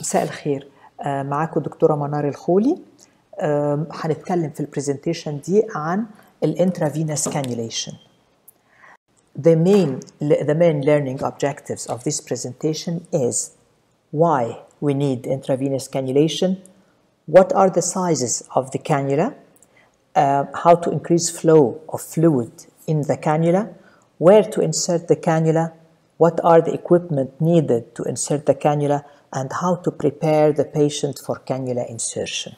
مساء الخير آه، معاكم دكتورة منار الخولي آم، هنتكلم في البرزنتيشن دي عن الانترافينوس cannulation. The main, the main learning objectives of this presentation is why we need intravenous cannulation, what are the sizes of the cannula, uh, how to increase flow of fluid in the cannula, where to insert the cannula, what are the equipment needed to insert the cannula, and how to prepare the patient for cannula insertion.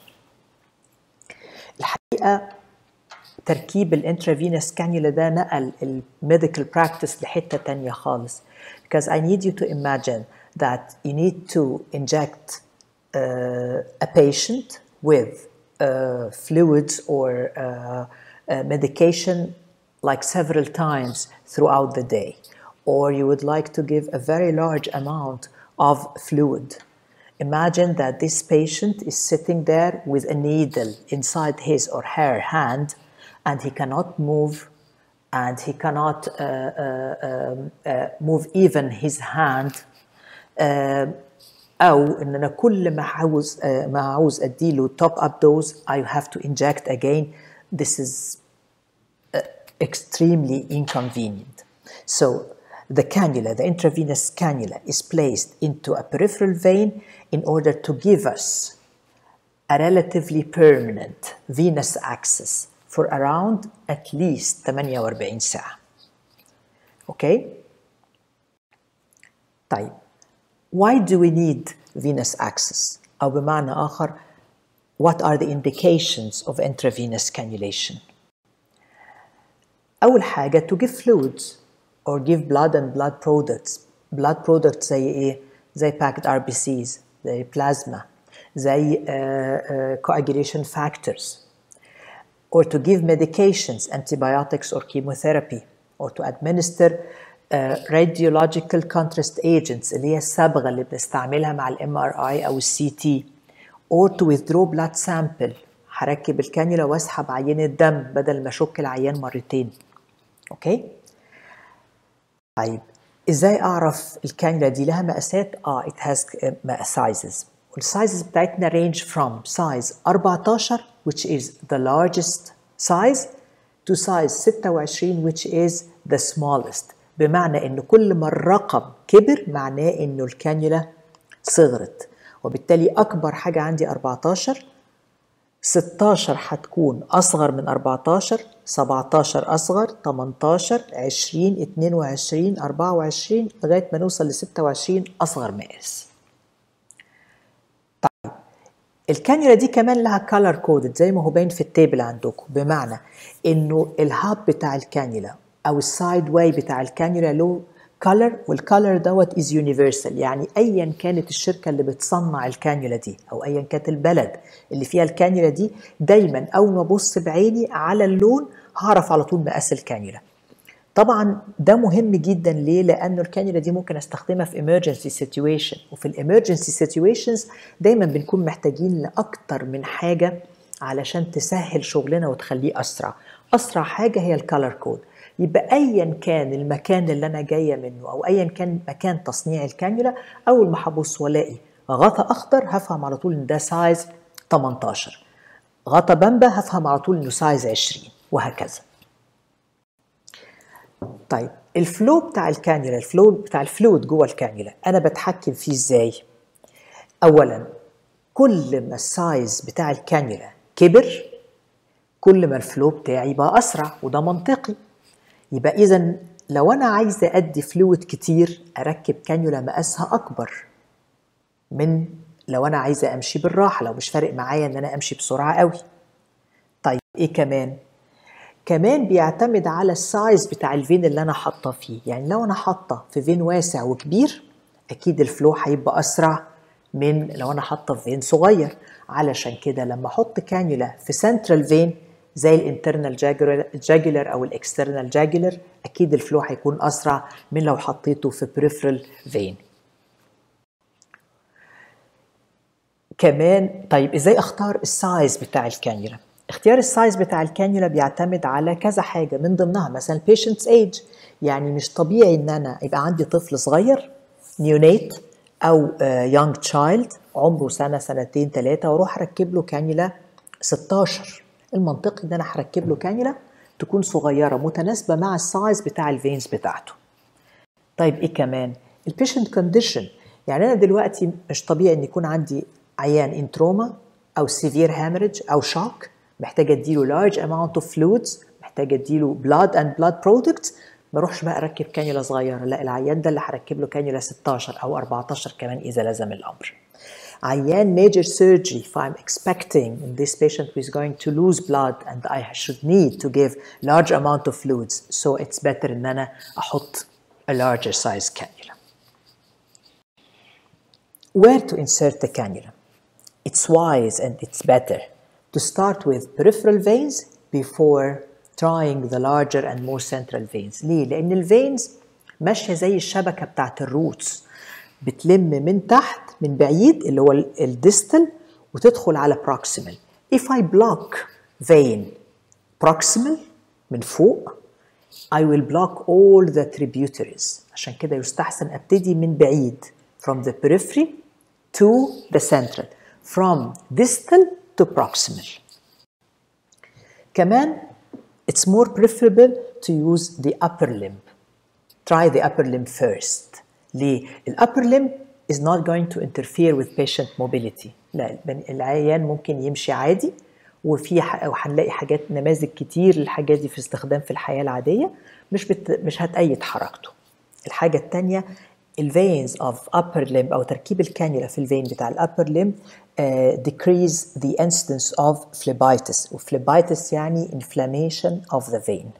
الحقيقة تركيب الانترافينوس كانيولا ده نقل الميديكال براكتس لحتة تانية خالص because I need you to imagine that you need to inject uh, a patient with uh, fluids or uh, uh, medication like several times throughout the day or you would like to give a very large amount of fluid Imagine that this patient is sitting there with a needle inside his or her hand and he cannot move and he cannot uh, uh, um, uh, move even his hand uh, أو إن أنا كل ما عاوز uh, ما عاوز أديله top up dose I have to inject again this is uh, extremely inconvenient. So the cannula, the intravenous cannula, is placed into a peripheral vein in order to give us a relatively permanent venous access for around at least 48 ساعة. Okay? طيب why do we need venous access؟ أو بمعنى آخر what are the indications of intravenous cannulation؟ أول حاجة to give fluids or give blood and blood products blood products زي إيه؟ زي packed RBCs زي plasma زي uh, uh, coagulation factors or to give medications antibiotics or chemotherapy or to administer uh, radiological contrast agents اللي هي الصبغة اللي بنستعملها مع الام ار اي او السي تي or to withdraw blood sample هركب الكانيولا واسحب عينة دم بدل ما اشك العيان مرتين اوكي طيب ازاي اعرف الكانيولا دي لها مقاسات اه it has sizes والسايزز بتاعتنا range from size 14 which is the largest size to size 26 which is the smallest بمعنى ان كل ما الرقم كبر معناه انه الكانيولا صغرت وبالتالي اكبر حاجه عندي 14 16 هتكون اصغر من 14 17 اصغر 18 20 22 24 لغايه ما نوصل ل 26 اصغر مقاس طيب الكانيولا دي كمان لها كالر كودد زي ما هو باين في التيبل عندكم بمعنى انه الهاب بتاع الكانيولا او السايد واي بتاع الكانيولا له كولر والكولر دوت از يونيفرسال يعني ايا كانت الشركه اللي بتصنع الكانيولا دي او ايا كانت البلد اللي فيها الكانيولا دي دايما اول ما ابص بعيني على اللون هعرف على طول مقاس الكانيولا طبعا ده مهم جدا ليه لانه الكانيولا دي ممكن استخدمها في emergency situation وفي الامرجنسي situations دايما بنكون محتاجين لاكتر من حاجه علشان تسهل شغلنا وتخليه اسرع اسرع حاجه هي الكالر كود يبقى ايا كان المكان اللي انا جايه منه او ايا كان مكان تصنيع الكانيولا اول ما هبص والاقي غطا اخضر هفهم على طول ان ده سايز 18 غطا بامبا هفهم على طول انه سايز 20 وهكذا طيب الفلو بتاع الكانيولا الفلو بتاع الفلويد جوه الكانيولا انا بتحكم فيه ازاي اولا كل ما السايز بتاع الكانيولا كبر كل ما الفلو بتاعي بقى اسرع وده منطقي يبقى اذا لو انا عايزه ادي فلويد كتير اركب كانيولا مقاسها اكبر من لو انا عايزه امشي بالراحه لو مش فارق معايا ان انا امشي بسرعه قوي طيب ايه كمان كمان بيعتمد على السايز بتاع الفين اللي انا حاطه فيه يعني لو انا حاطه في فين واسع وكبير اكيد الفلو هيبقى اسرع من لو انا حاطه في فين صغير علشان كده لما احط كانيولا في سنترال فين زي الانترنال جاجولر او الاكسترنال جاجولر اكيد الفلو هيكون اسرع من لو حطيته في بريفرال فين كمان طيب ازاي اختار السايز بتاع الكانيولا اختيار السايز بتاع الكانيولا بيعتمد على كذا حاجه من ضمنها مثلا patient's age يعني مش طبيعي ان انا يبقى عندي طفل صغير نيونيت او يونج تشايلد عمره سنه سنتين ثلاثه واروح اركب له كانيولا 16 المنطقي ان انا هركب له كانيولا تكون صغيره متناسبه مع السايز بتاع الفينز بتاعته طيب ايه كمان البيشنت كونديشن يعني انا دلوقتي مش طبيعي ان يكون عندي عيان ان تروما او سيفير هامرج او شوك محتاج اديله لارج اماونت اوف فلويدز محتاج اديله بلاد اند بلاد برودكتس ما اروحش بقى اركب كانيولا صغيره لا العيان ده اللي هركب له كانيولا 16 او 14 كمان اذا لزم الامر عيان major surgery if I'm expecting this patient who is going to lose blood and I should need to give large amount of fluids so it's better ان انا احط a larger size cannula. Where to insert the cannula? It's wise and it's better to start with peripheral veins before trying the larger and more central veins. ليه؟ لأن الفينز ماشية زي الشبكة بتاعت الروتس بتلم من تحت من بعيد اللي هو الديستال وتدخل على proximal. If I block vein proximal من فوق I will block all the tributaries عشان كده يستحسن ابتدي من بعيد from the periphery to the central from distal to proximal كمان it's more preferable to use the upper limb try the upper limb first ليه؟ ال upper limb is not going to interfere with patient mobility لا العيان ممكن يمشي عادي وفي وهنلاقي حاجات نماذج كتير للحاجات دي في استخدام في الحياه العاديه مش بت... مش هتأيد حركته الحاجه الثانيه الفينز اوف upper limb او تركيب الكانيولا في الفين بتاع الابر limb uh, decrease the incidence of phlebitis وphlebitis يعني inflammation of the vein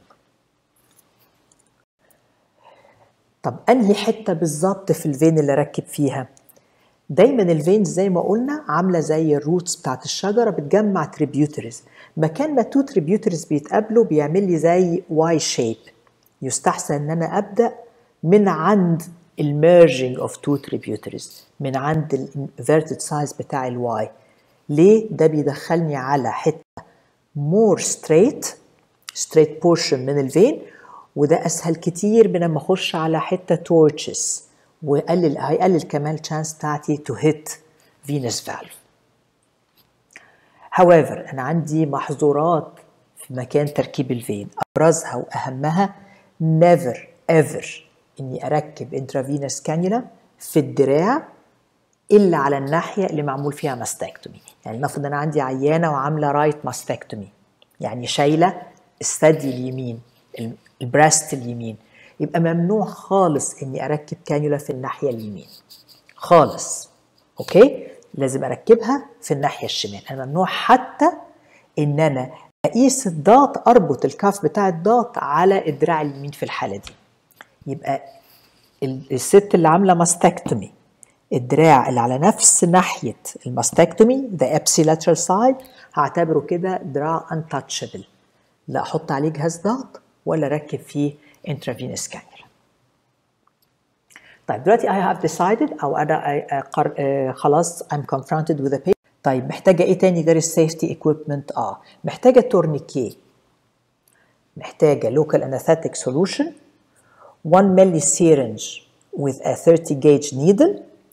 طب انهي حته بالظبط في الفين اللي ركب فيها دايما الفينز زي ما قلنا عامله زي الروتس بتاعت الشجره بتجمع تريبيوتريز مكان ما تو تريبيوتريز بيتقابلوا بيعمل لي زي واي شيب يستحسن ان انا ابدا من عند الميرجنج اوف تو تريبيوتريز من عند الانفيرتد سايز بتاع الواي ليه ده بيدخلني على حته مور ستريت ستريت بورشن من الفين وده اسهل كتير من لما اخش على حته تورتشز ويقلل هيقلل كمان الشانس بتاعتي تو هيت فينس فالف however انا عندي محظورات في مكان تركيب الفين ابرزها واهمها never ever اني اركب انترافينوس كانيولا في الدراع الا على الناحيه اللي معمول فيها ماستكتومي يعني نفرض انا عندي عيانه وعامله رايت ماستكتومي يعني شايله الثدي اليمين البراست اليمين يبقى ممنوع خالص اني اركب كانيولا في الناحيه اليمين خالص اوكي لازم اركبها في الناحيه الشمال انا ممنوع حتى ان انا اقيس الضغط اربط الكاف بتاع الضغط على الدراع اليمين في الحاله دي يبقى الست اللي عامله ماستكتومي الدراع اللي على نفس ناحيه الماستكتومي ذا ابسيلاترال سايد هعتبره كده دراع untouchable لا احط عليه جهاز ضغط ولا اركب فيه intravenous cannula. طيب دلوقتي I have decided أو أنا أقر... خلاص I'm confronted with a patient. طيب محتاجة إيه تاني غير السيفتي equipment؟ آه محتاجة تورنيكي محتاجة local anesthetic solution 1 milli syringe with a 30 gauge needle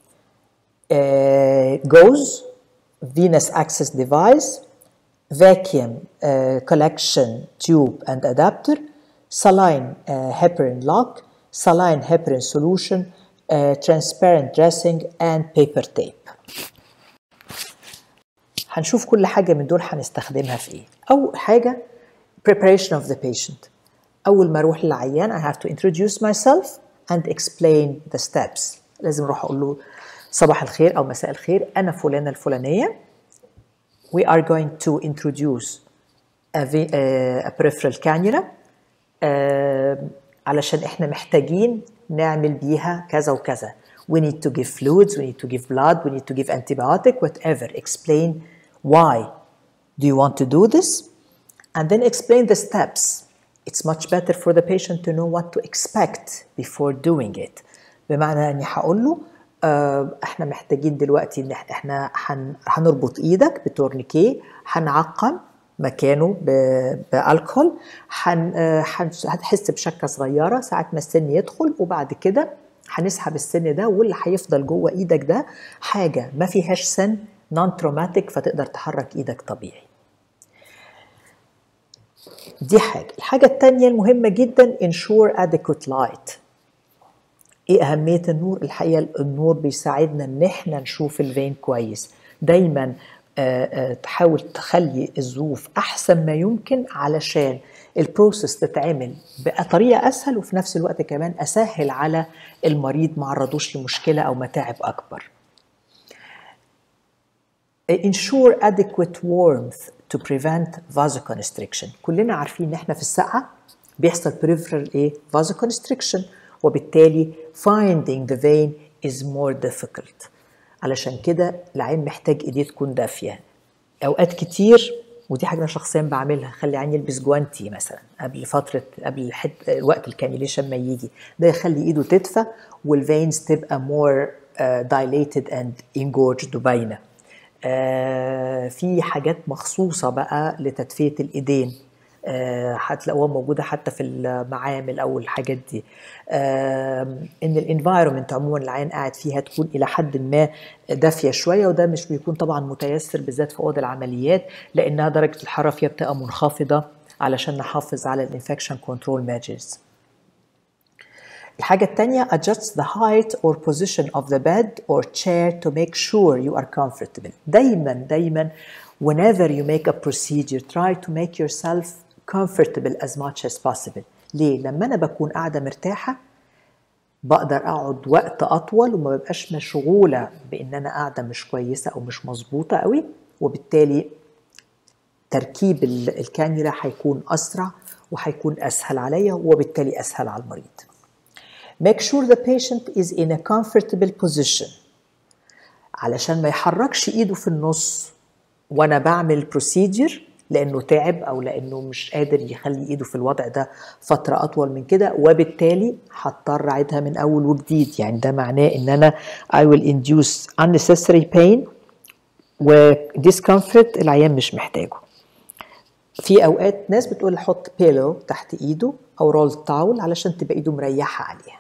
uh, gauze venous access device vacuum uh, collection tube and adapter saline uh, heparin lock, saline heparin solution, uh, transparent dressing and paper tape. هنشوف كل حاجة من دول هنستخدمها في ايه. أول حاجة preparation of the patient. أول ما أروح للعيان I have to introduce myself and explain the steps. لازم أروح أقول له صباح الخير أو مساء الخير أنا فلانة الفلانية. We are going to introduce a, a, a peripheral cannula آه علشان احنا محتاجين نعمل بيها كذا وكذا we need to give fluids we need to give blood we need to give antibiotic whatever explain why do you want to do this and then explain the steps it's much better for the patient to know what to expect before doing it بمعنى اني هقول له آه احنا محتاجين دلوقتي ان احنا هنربط ايدك بتورنيكيه هنعقم مكانه بالكحول هتحس بشكه صغيره ساعه ما السن يدخل وبعد كده هنسحب السن ده واللي هيفضل جوه ايدك ده حاجه ما فيهاش سن نون تروماتيك فتقدر تحرك ايدك طبيعي دي حاجه الحاجه الثانيه المهمه جدا ensure adequate light ايه اهميه النور الحقيقه النور بيساعدنا ان احنا نشوف الفين كويس دايما آآ آآ تحاول تخلي الظروف احسن ما يمكن علشان البروسيس تتعمل بطريقه اسهل وفي نفس الوقت كمان اسهل على المريض ما عرضوش لمشكله او متاعب اكبر ensure adequate warmth to prevent vasoconstriction كلنا عارفين ان احنا في السقعه بيحصل peripheral ايه vasoconstriction وبالتالي finding the vein is more difficult علشان كده العين محتاج ايديه تكون دافيه اوقات كتير ودي حاجه انا شخصيا بعملها خلي عيني يلبس جوانتي مثلا قبل فتره قبل حد وقت الكانيوليشن ما يجي ده يخلي ايده تدفى والفينز تبقى more uh, dilated and engorged وباينه uh, في حاجات مخصوصه بقى لتدفئه الايدين هتلاقوها موجوده حتى في المعامل او الحاجات دي ان الانفايرمنت عموما العين قاعد فيها تكون الى حد ما دافيه شويه وده مش بيكون طبعا متيسر بالذات في اوض العمليات لانها درجه الحراره فيها بتبقى منخفضه علشان نحافظ على الانفكشن كنترول ميجرز الحاجة التانية adjust the height or position of the bed or chair to make sure you are comfortable دايما دايما whenever you make a procedure try to make yourself comfortable as much as possible ليه؟ لما أنا بكون قاعدة مرتاحة بقدر أقعد وقت أطول وما ببقاش مشغولة بإن أنا قاعدة مش كويسة أو مش مظبوطة قوي وبالتالي تركيب الكانيولا هيكون أسرع وهيكون أسهل عليا وبالتالي أسهل على المريض. Make sure the patient is in a comfortable position علشان ما يحركش إيده في النص وأنا بعمل procedure لانه تعب او لانه مش قادر يخلي ايده في الوضع ده فتره اطول من كده وبالتالي هضطر اعيدها من اول وجديد يعني ده معناه ان انا I will induce unnecessary pain و discomfort العيان مش محتاجه في اوقات ناس بتقول حط بيلو تحت ايده او رول تاول علشان تبقى ايده مريحه عليها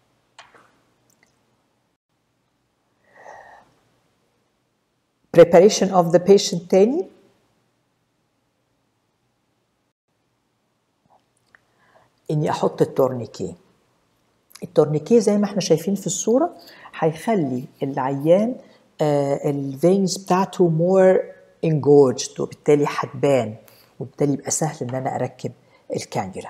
preparation of the patient تاني اني احط التورنيكي التورنيكي زي ما احنا شايفين في الصوره هيخلي العيان آه الفينز بتاعته مور engorged وبالتالي هتبان وبالتالي يبقى سهل ان انا اركب الكانيولا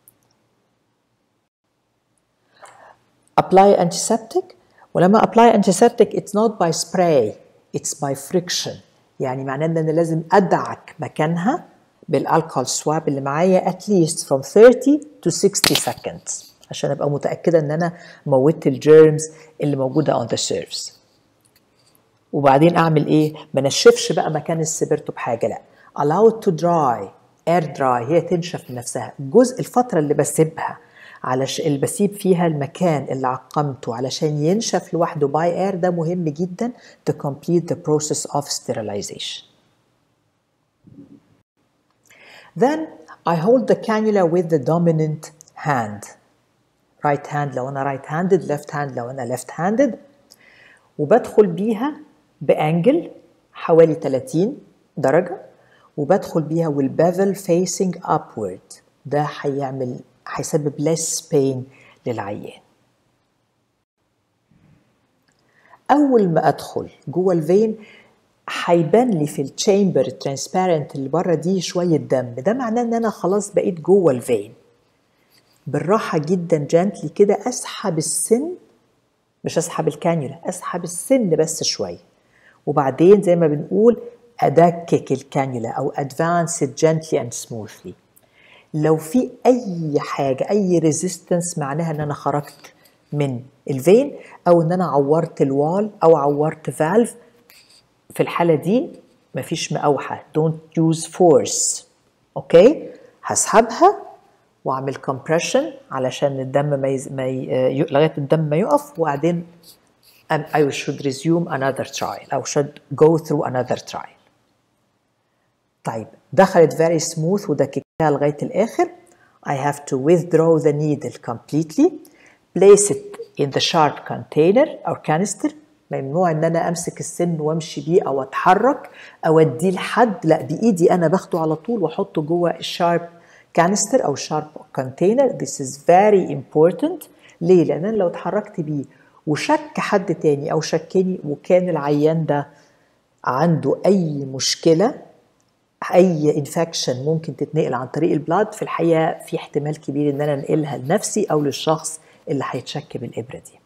apply antiseptic ولما apply antiseptic it's not by spray it's by friction يعني معناه ان انا لازم ادعك مكانها بالالكول سواب اللي معايا at least from 30 to 60 seconds عشان ابقى متاكده ان انا موتت الجيرمز اللي موجوده on the surface وبعدين اعمل ايه ما نشفش بقى مكان السبرتو بحاجه لا allow it to dry air dry هي تنشف بنفسها الجزء الفتره اللي بسيبها علشان اللي بسيب فيها المكان اللي عقمته علشان ينشف لوحده باي اير ده مهم جدا to complete the process of sterilization Then I hold the cannula with the dominant hand. Right hand لو أنا right handed, left hand لو أنا left handed. وبدخل بيها بأنجل حوالي 30 درجة وبدخل بيها والبافل facing upward. ده هيعمل هيسبب less pain للعيان. أول ما أدخل جوه الفين هيبان لي في التشامبر الترانسبيرنت اللي بره دي شويه دم ده معناه ان انا خلاص بقيت جوه الفين بالراحه جدا جنتلي كده اسحب السن مش اسحب الكانيولا اسحب السن بس شويه وبعدين زي ما بنقول ادكك الكانيولا او ادفانس جنتلي اند سموثلي لو في اي حاجه اي ريزيستنس معناها ان انا خرجت من الفين او ان انا عورت الوال او عورت فالف في الحالة دي مفيش مقاوحة don't use force اوكي هسحبها واعمل compression علشان الدم ما, يز... ما ي... لغاية الدم ما يقف وبعدين I should resume another trial أو should go through another trial طيب دخلت very smooth ودككتها لغاية الآخر I have to withdraw the needle completely place it in the sharp container or canister ممنوع ان انا امسك السن وامشي بيه او اتحرك او اديه لحد لا بايدي انا باخده على طول واحطه جوه الشارب كانستر او شارب كونتينر this is very important ليه لان انا لو اتحركت بيه وشك حد تاني او شكني وكان العيان ده عنده اي مشكله اي انفكشن ممكن تتنقل عن طريق البلاد في الحقيقه في احتمال كبير ان انا انقلها لنفسي او للشخص اللي هيتشك بالابره دي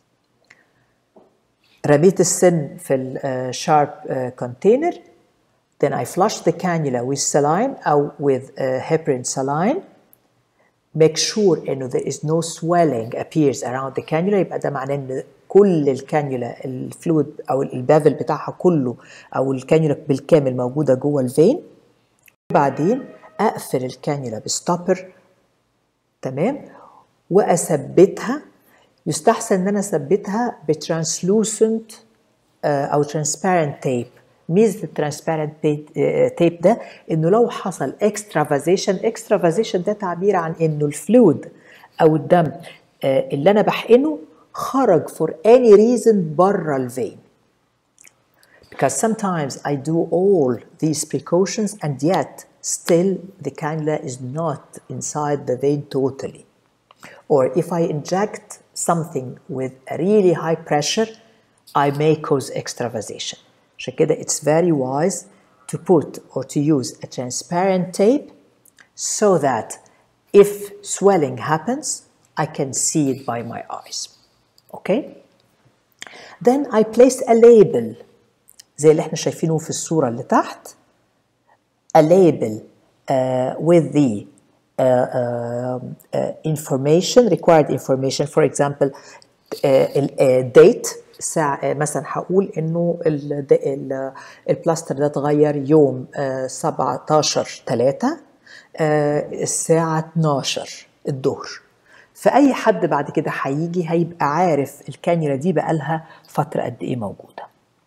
رميت السن في الشارب كونتينر then I flush the cannula with saline أو with uh, heparin saline make sure إنه there is no swelling appears around the cannula يبقى ده معناه إن كل الكانيولا الفلويد أو البافل بتاعها كله أو الكانيولا بالكامل موجودة جوه الفين بعدين أقفل الكانيولا بستوبر تمام وأثبتها يستحسن ان انا اثبتها بترانسلوسنت او ترانسبيرنت تيب ميزه الترانسبيرنت تيب ده انه لو حصل اكسترافازيشن اكسترافازيشن ده تعبير عن انه الفلويد او الدم اللي انا بحقنه خرج for any reason بره الفين because sometimes I do all these precautions and yet still the cannula is not inside the vein totally or if I inject something with a really high pressure, I may cause extravasation. عشان كده it's very wise to put or to use a transparent tape so that if swelling happens, I can see it by my eyes. Okay? Then I place a label زي اللي احنا شايفينه في الصورة اللي تحت a label uh, with the uh, uh, information required information for example date ساعة مثلا هقول انه البلاستر ده اتغير يوم 17 3 الساعة 12 الظهر فأي حد بعد كده هيجي هيبقى عارف الكانيولا دي بقالها فترة قد إيه موجودة.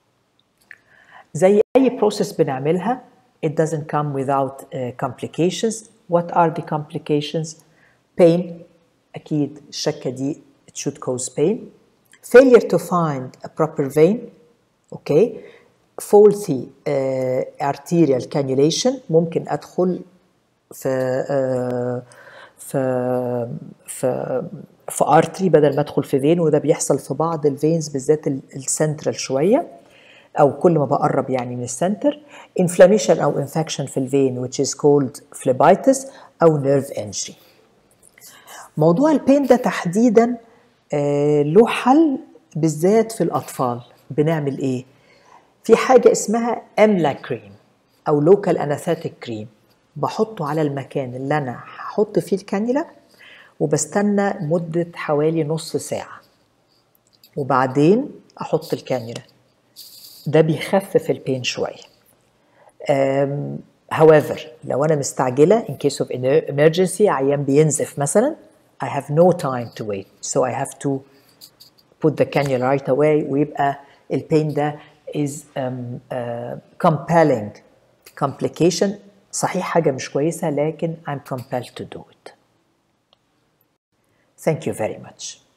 زي أي بروسيس بنعملها it doesn't come without uh, complications What are the complications? Pain, أكيد الشكة دي it should cause pain. Failure to find a proper vein, okay. Faulty uh, arterial cannulation ممكن أدخل في uh, في في في ارتري بدل ما ادخل في فين وده بيحصل في بعض الفينز بالذات السنترال شويه او كل ما بقرب يعني من السنتر inflammation او infection في الفين which is called phlebitis او nerve injury موضوع البين ده تحديدا آه له حل بالذات في الاطفال بنعمل ايه في حاجه اسمها املا كريم او لوكال اناثيتك كريم بحطه على المكان اللي انا هحط فيه الكانيولا وبستنى مده حوالي نص ساعه وبعدين احط الكانيولا ده بيخفف البين شويه however لو انا مستعجله in case of emergency عيان بينزف مثلا I have no time to wait so I have to put the cannula right away ويبقى البين ده is um, uh, compelling complication صحيح حاجة مش كويسة لكن I'm compelled to do it. Thank you very much.